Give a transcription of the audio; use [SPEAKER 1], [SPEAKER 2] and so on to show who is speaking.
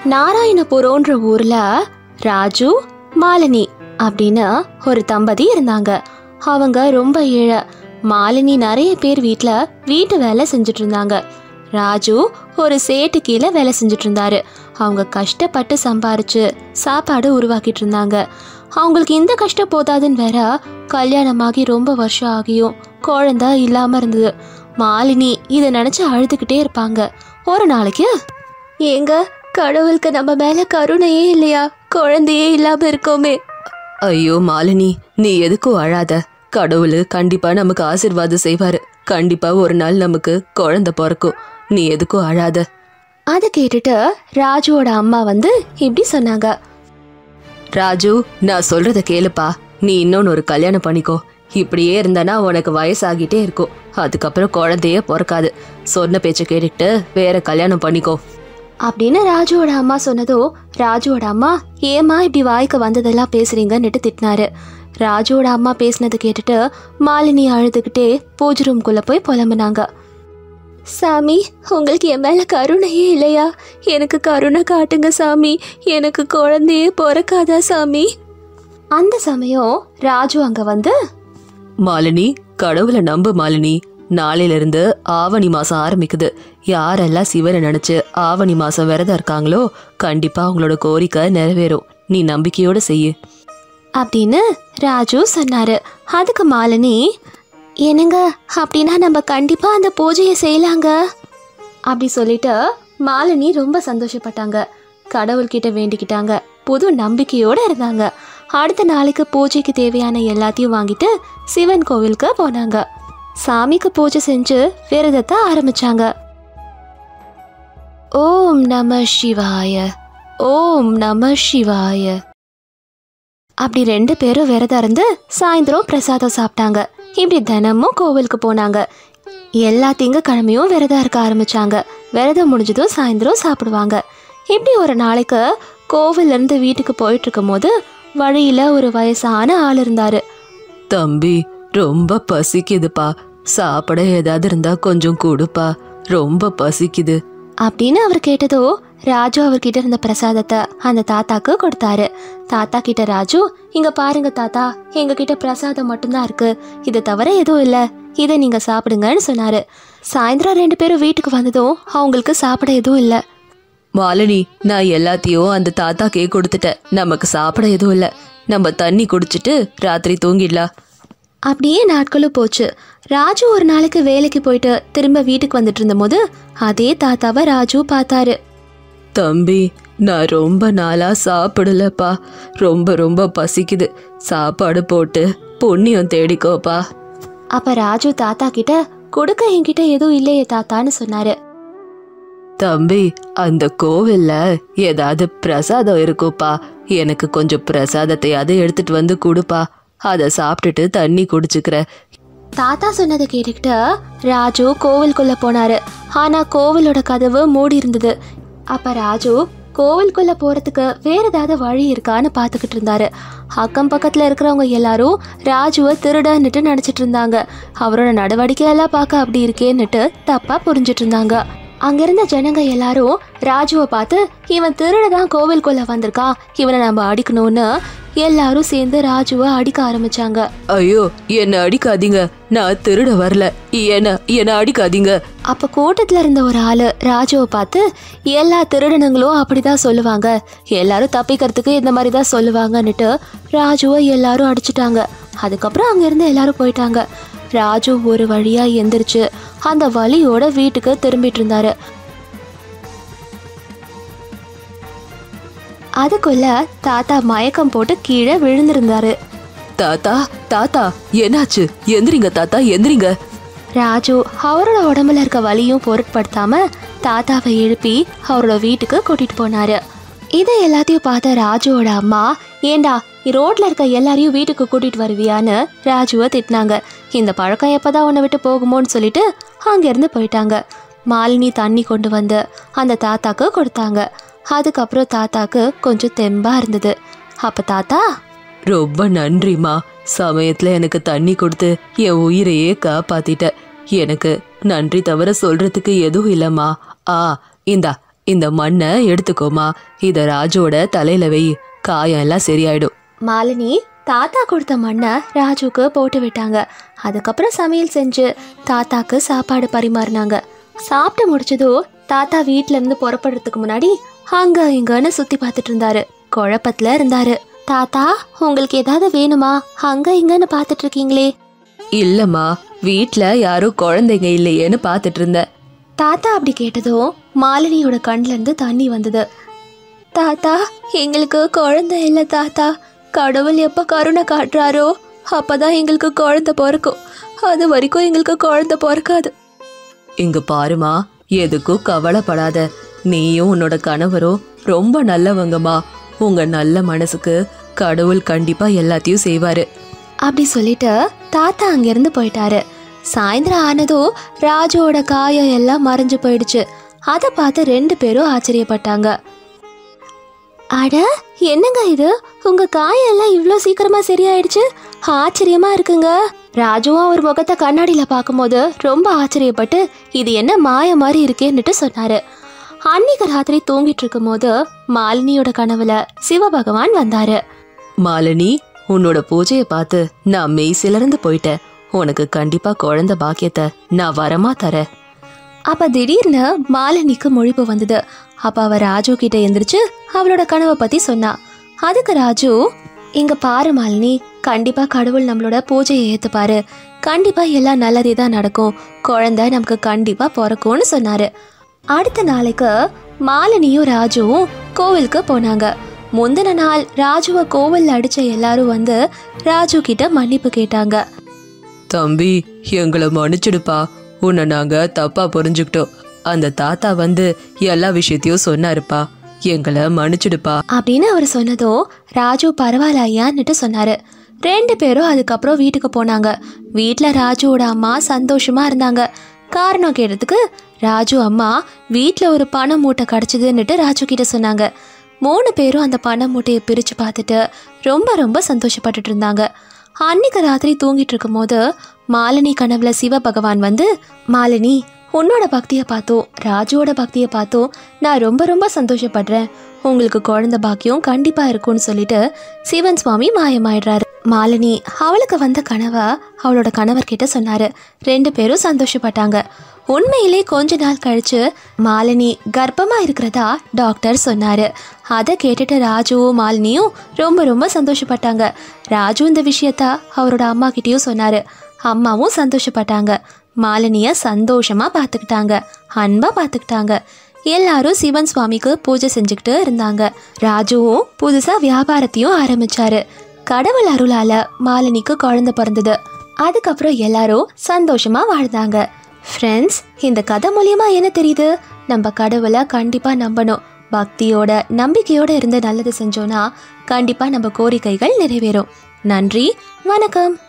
[SPEAKER 1] நாராயணபுரோன்ற ஊர்ல ராஜு மாலினி அப்படின்னு ஒரு தம்பதி இருந்தாங்க அவங்க ரொம்ப ஏழை மாலினி நிறைய பேர் வீட்ல வீட்டு வேலை செஞ்சுட்டு இருந்தாங்க ராஜு ஒரு சேட்டு கீழே வேலை செஞ்சுட்டு இருந்தாரு அவங்க கஷ்டப்பட்டு சம்பாரிச்சு சாப்பாடு உருவாக்கிட்டு இருந்தாங்க அவங்களுக்கு இந்த கஷ்டம் போதாதுன்னு வேற கல்யாணமாகி ரொம்ப வருஷம் ஆகியும் குழந்தை இல்லாம இருந்தது மாலினி இதை நினைச்சு அழுதுகிட்டே இருப்பாங்க ஒரு நாளைக்கு ஏங்க கடவுளுக்கு நம்ம மேல கருணையே இல்லையா குழந்தையே இல்லாம இருக்கோமே
[SPEAKER 2] ஐயோ மாலினி நீ எதுக்கும் அழாத கடவுள் கண்டிப்பா நமக்கு ஆசீர்வாதம் செய்வாரு கண்டிப்பா ஒரு நாள் நமக்கு குழந்தை பிறக்கும் நீ எதுக்கும் அழாத
[SPEAKER 1] அதை கேட்டுட்டு ராஜுவோட அம்மா வந்து இப்படி சொன்னாங்க
[SPEAKER 2] ராஜு நான் சொல்றத கேளுப்பா நீ இன்னொன்னு ஒரு கல்யாணம் பண்ணிக்கோ இப்படியே இருந்தனா உனக்கு வயசாகிட்டே இருக்கும் அதுக்கப்புறம் குழந்தையே பிறக்காது சொன்ன பேச்ச கேட்டுட்டு வேற கல்யாணம் பண்ணிக்கோ
[SPEAKER 1] அப்படின்னு ராஜுவோட அம்மா சொன்னதோ ராஜுவோட அம்மா ஏமா இப்படி வாய்க்கு வந்ததெல்லாம் பேசுறீங்கன்னுட்டு திட்டினாரு ராஜுவோட அம்மா பேசினது கேட்டுட்டு மாலினி அழுதுகிட்டே பூஜை ரூம்குள்ள போய் புலம்புனாங்க சாமி உங்களுக்கு என் மேல கருணையே இல்லையா எனக்கு கருணை காட்டுங்க சாமி எனக்கு குழந்தையே பிறக்காதா சாமி அந்த சமயம் ராஜு அங்க வந்து
[SPEAKER 2] மாலினி கடவுளை நம்பு மாலினி நாளையில இருந்து ஆவணி மாசம் ஆரம்பிக்குது யாரெல்லாம் சிவனை நினைச்சு ஆவணி மாசம் விரதம் இருக்காங்களோ கண்டிப்பா அவங்களோட கோரிக்கை நிறைவேறும் நீ நம்பிக்கையோட செய்யு
[SPEAKER 1] அப்படின்னு ராஜு சொன்னாரு அதுக்கு மாலினி என்னங்க அப்படின்னா நம்ம கண்டிப்பா அந்த பூஜையை செய்யலாங்க அப்படி சொல்லிட்டு மாலினி ரொம்ப சந்தோஷப்பட்டாங்க கடவுள்கிட்ட வேண்டிக்கிட்டாங்க புது நம்பிக்கையோட இருந்தாங்க அடுத்த நாளைக்கு பூஜைக்கு தேவையான எல்லாத்தையும் வாங்கிட்டு சிவன் கோவிலுக்கு போனாங்க சாமிக்கு பூஜை செஞ்சு விரதத்தை ஆரம்பிச்சாங்க ஓம் நம சிவாய ஓம் நம சிவாய அப்படி ரெண்டு பேரும் விரதம் இருந்து சாயந்தரம் பிரசாதம் சாப்பிட்டாங்க இப்படி தினமும் கோவிலுக்கு போனாங்க எல்லா திங்கக்கிழமையும் விரதம் இருக்க ஆரம்பிச்சாங்க விரதம் முடிஞ்சதும் சாயந்தரம் சாப்பிடுவாங்க இப்படி ஒரு நாளைக்கு கோவில்ல இருந்து வீட்டுக்கு போயிட்டு இருக்கும் போது வழியில ஒரு வயசான ஆள் இருந்தாரு
[SPEAKER 2] தம்பி ரொம்ப பசிக்குதுப்பா சாப்பிட ஏதாவது இருந்தா கொஞ்சம் கொடுப்பா ரொம்ப பசிக்குது
[SPEAKER 1] அப்படின்னு அவர் கேட்டதோ ராஜு அவர்கிட்ட இருந்த பிரசாதத்தை அந்த தாத்தாக்கு கொடுத்தாரு தாத்தா கிட்ட ராஜு இங்க பாருங்க தாத்தா எங்க கிட்ட பிரசாதம் மட்டும்தான் இருக்கு இது தவிர எதுவும் இல்ல இதை நீங்க சாப்பிடுங்கன்னு சொன்னாரு சாயந்தரம் ரெண்டு பேரும் வீட்டுக்கு வந்ததும் அவங்களுக்கு சாப்பிட எதுவும் இல்ல
[SPEAKER 2] மாலினி நான் எல்லாத்தையும் அந்த தாத்தாக்கே கொடுத்துட்டேன் நமக்கு சாப்பிட எதுவும் இல்ல நம்ம தண்ணி குடிச்சிட்டு ராத்திரி தூங்கிடலாம்
[SPEAKER 1] அப்படியே நாட்களும் போச்சு ராஜு ஒரு நாளைக்கு வேலைக்கு போயிட்டு திரும்ப வீட்டுக்கு வந்துட்டு இருந்தபோது அதே தாத்தாவை ராஜு பார்த்தாரு
[SPEAKER 2] தம்பி நான் ரொம்ப நாளா சாப்பிடலப்பா ரொம்ப ரொம்ப பசிக்குது சாப்பாடு போட்டு புண்ணியம் தேடிக்கோப்பா
[SPEAKER 1] அப்ப ராஜு தாத்தா கிட்ட கொடுக்க என்கிட்ட எதுவும் இல்லையே தாத்தான்னு சொன்னாரு
[SPEAKER 2] தம்பி அந்த கோவில்ல ஏதாவது பிரசாதம் இருக்குப்பா எனக்கு கொஞ்சம் பிரசாதத்தையாவது எடுத்துட்டு வந்து கொடுப்பா அதை சாப்பிட்டுட்டு தண்ணி குடிச்சுக்கிற
[SPEAKER 1] தாத்தா சொன்னதை கேட்டுக்கிட்டு ராஜு கோவிலுக்குள்ள போனாரு ஆனா கோவிலோட கதவு மூடி இருந்தது அப்ப ராஜு கோவிலுக்குள்ள போறதுக்கு வேற ஏதாவது வழி இருக்கான்னு பார்த்துக்கிட்டு இருந்தாரு அக்கம் பக்கத்துல இருக்கிறவங்க எல்லாரும் ராஜுவை திருடன்னுட்டு நினைச்சிட்டு இருந்தாங்க அவரோட நடவடிக்கை எல்லாம் பார்க்க அப்படி இருக்கேன்னுட்டு தப்பா புரிஞ்சிட்டு இருந்தாங்க அங்கிருந்த ஜனங்க எல்லாரும் ராஜுவை பார்த்து இவன் திருட தான் கோவிலுக்குள்ள வந்திருக்கான் இவனை நம்ம அடிக்கணும்னு எல்லாரும் சேர்ந்து ராஜுவை அடிக்க ஆரம்பிச்சாங்க
[SPEAKER 2] ஐயோ என்ன அடிக்காதீங்க நான் திருட வரல என்ன என்ன அடிக்காதீங்க
[SPEAKER 1] அப்ப கூட்டத்துல இருந்த ஒரு ஆளு ராஜுவை பார்த்து எல்லா திருடனுங்களும் அப்படிதான் சொல்லுவாங்க எல்லாரும் தப்பிக்கிறதுக்கு இந்த மாதிரி தான் சொல்லுவாங்கன்னுட்டு ராஜுவை எல்லாரும் அடிச்சிட்டாங்க அதுக்கப்புறம் அங்க இருந்து எல்லாரும் போயிட்டாங்க ராஜு ஒரு வழியா எந்திரிச்சு அந்த வலியோட வீட்டுக்கு திரும்பிட்டு இருந்தாரு அதுக்குள்ள தாத்தா மயக்கம் போட்டு கீழே விழுந்திருந்தாரு
[SPEAKER 2] தாத்தா தாத்தா என்னாச்சு எந்திரிங்க தாத்தா எந்திரிங்க
[SPEAKER 1] ராஜு அவரோட உடம்புல இருக்க வலியும் பொருட்படுத்தாம தாத்தாவை எழுப்பி அவரோட வீட்டுக்கு கூட்டிட்டு போனாரு இதை எல்லாத்தையும் பார்த்த ராஜுவோட அம்மா ஏண்டா நீ ரோட்ல இருக்க எல்லாரையும் வீட்டுக்கு கூட்டிட்டு வருவியான்னு ராஜுவை திட்டினாங்க இந்த பழக்கம் எப்பதான் உன்னை விட்டு போகுமோன்னு சொல்லிட்டு அங்கிருந்து போயிட்டாங்க மாலினி தண்ணி கொண்டு வந்து அந்த தாத்தாக்கு கொடுத்தாங்க அதுக்கப்புறம் தாத்தாக்கு கொஞ்சம் தெம்பா இருந்தது அப்ப தாத்தா
[SPEAKER 2] ரொம்ப நன்றிம்மா சமயத்துல எனக்கு தண்ணி கொடுத்து என் உயிரையே காப்பாத்திட்ட எனக்கு நன்றி தவிர சொல்றதுக்கு எதுவும் இல்லம்மா ஆ இந்தா இந்த மண்ணை எடுத்துக்கோமா இத ராஜுவோட தலையில வை காயம் எல்லாம் சரியாயிடும்
[SPEAKER 1] மாலினி தாத்தா கொடுத்த மண்ணை ராஜுக்கு போட்டு விட்டாங்க அதுக்கப்புறம் சமையல் செஞ்சு தாத்தாக்கு சாப்பாடு பரிமாறினாங்க சாப்பிட்டு முடிச்சதும் தாத்தா வீட்ல இருந்து புறப்படுறதுக்கு முன்னாடி அங்க இங்கன்னு சுத்தி பார்த்துட்டு இருந்தாரு குழப்பத்துல இருந்தாரு தாத்தா உங்களுக்கு ஏதாவது வேணுமா அங்க இங்கன்னு பார்த்துட்டு இருக்கீங்களே
[SPEAKER 2] இல்லம்மா வீட்ல யாரும் குழந்தைங்க இல்லையேன்னு பார்த்துட்டு இருந்தேன்
[SPEAKER 1] தாத்தா அப்படி கேட்டதும் மாலினியோட கண்ல இருந்து தண்ணி வந்தது தாத்தா எங்களுக்கு குழந்தை இல்லை தாத்தா கடவுள் எப்போ கருணை காட்டுறாரோ அப்பதான் எங்களுக்கு குழந்தை பிறக்கும் அது வரைக்கும் எங்களுக்கு குழந்தை பிறக்காது
[SPEAKER 2] இங்க பாருமா எதுக்கும் கவலைப்படாத நீயும் உன்னோட கணவரும் ரொம்ப நல்லவங்கம்மா உங்க நல்ல மனசுக்கு கடவுள் கண்டிப்பா எல்லாத்தையும் செய்வாரு
[SPEAKER 1] அப்படி சொல்லிட்டு தாத்தா அங்கிருந்து போயிட்டாரு சாயந்தரம் ஆனதும் ராஜுவோட காயம் எல்லாம் மறைஞ்சு போயிடுச்சு அதை பார்த்து ரெண்டு பேரும் ஆச்சரியப்பட்டாங்க அட என்னங்க இது உங்க காயம் எல்லாம் இவ்வளோ சீக்கிரமா சரியாயிடுச்சு ஆச்சரியமா இருக்குங்க ராஜுவும் அவர் முகத்தை கண்ணாடியில பார்க்கும்போது ரொம்ப ஆச்சரியப்பட்டு இது என்ன மாய மாதிரி இருக்கேன்னுட்டு சொன்னாரு அன்னைக்கு ராத்திரி தூங்கிட்டு இருக்கும்போது மாலினியோட கனவுல சிவபகவான் வந்தாரு
[SPEAKER 2] மாலினி உன்னோட பூஜையை பார்த்து நான் மெய் சிலர்ந்து போயிட்டேன் உனக்கு கண்டிப்பா குழந்தை பாக்கியத்தை நான் வரமா தரேன்
[SPEAKER 1] அப்ப திடீர்னு மாலினிக்கு முழிப்பு வந்தது அப்ப அவ ராஜு கிட்ட எந்திரிச்சு அவளோட கனவை பத்தி சொன்னா அதுக்கு ராஜு இங்க பாரு மாலினி கண்டிப்பா கடவுள் நம்மளோட பூஜையை ஏத்துப்பாரு கண்டிப்பா எல்லாம் நல்லதே தான் நடக்கும் குழந்தை நமக்கு கண்டிப்பா பிறக்கும்னு சொன்னாரு அடுத்த நாளைக்கு மாலினியும் ராஜுவும் கோவிலுக்கு போனாங்க முந்தின நாள் ராஜுவை கோவில்ல அடிச்ச எல்லாரும் வந்து ராஜு கிட்ட மன்னிப்பு கேட்டாங்க
[SPEAKER 2] தம்பி எங்களை மன்னிச்சிடுப்பா உன்னை நாங்க தப்பா புரிஞ்சுக்கிட்டோம் அந்த தாத்தா வந்து எல்லா விஷயத்தையும் சொன்னாருப்பா எங்களை மன்னிச்சிடுப்பா
[SPEAKER 1] அப்படின்னு அவர் சொன்னதோ ராஜு பரவாயில்ல ஐயான்னுட்டு சொன்னாரு ரெண்டு பேரும் அதுக்கப்புறம் வீட்டுக்கு போனாங்க வீட்டில் ராஜுவோட அம்மா சந்தோஷமா இருந்தாங்க காரணம் கேட்டதுக்கு ராஜு அம்மா வீட்டில் ஒரு பண மூட்டை கிடச்சிதுன்னுட்டு ராஜு கிட்ட சொன்னாங்க மூணு பேரும் அந்த பண மூட்டையை பிரித்து பார்த்துட்டு ரொம்ப ரொம்ப சந்தோஷப்பட்டுட்டு இருந்தாங்க அன்னைக்கு ராத்திரி தூங்கிட்டு இருக்கும்போது மாலினி கனவுல சிவபகவான் வந்து மாலினி உன்னோட பக்தியை பார்த்தோம் ராஜுவோட பக்தியை பார்த்தோம் நான் ரொம்ப ரொம்ப சந்தோஷப்படுறேன் உங்களுக்கு குழந்தை பாக்கியம் கண்டிப்பா இருக்கும்னு சொல்லிட்டு சிவன் சுவாமி மாயமாயிடுறாரு மாலினி அவளுக்கு வந்த கனவை அவளோட கணவர்கிட்ட சொன்னாரு ரெண்டு பேரும் சந்தோஷப்பட்டாங்க உண்மையிலே கொஞ்ச நாள் கழிச்சு மாலினி கர்ப்பமா இருக்கிறதா டாக்டர் சொன்னாரு அதை கேட்டுட்டு ராஜுவும் மாலினியும் ரொம்ப ரொம்ப சந்தோஷப்பட்டாங்க ராஜு இந்த விஷயத்த அவரோட அம்மா கிட்டயும் சொன்னாரு அம்மாவும் சந்தோஷப்பட்டாங்க மாலினிய சந்தோஷமா பார்த்துக்கிட்டாங்க அன்பா பார்த்துக்கிட்டாங்க எல்லாரும் சிவன் சுவாமிக்கு பூஜை செஞ்சுக்கிட்டு இருந்தாங்க ராஜுவும் புதுசா வியாபாரத்தையும் ஆரம்பிச்சாரு கடவுள் அருளால மாலினிக்கு குழந்தை பிறந்தது அதுக்கப்புறம் எல்லாரும் சந்தோஷமா வாழ்ந்தாங்க ஃப்ரெண்ட்ஸ் இந்த கதை மூலியமா என்ன தெரியுது நம்ம கடவுளை கண்டிப்பா நம்பணும் பக்தியோட நம்பிக்கையோட இருந்து நல்லது செஞ்சோன்னா கண்டிப்பா நம்ம கோரிக்கைகள் நிறைவேறும் நன்றி வணக்கம்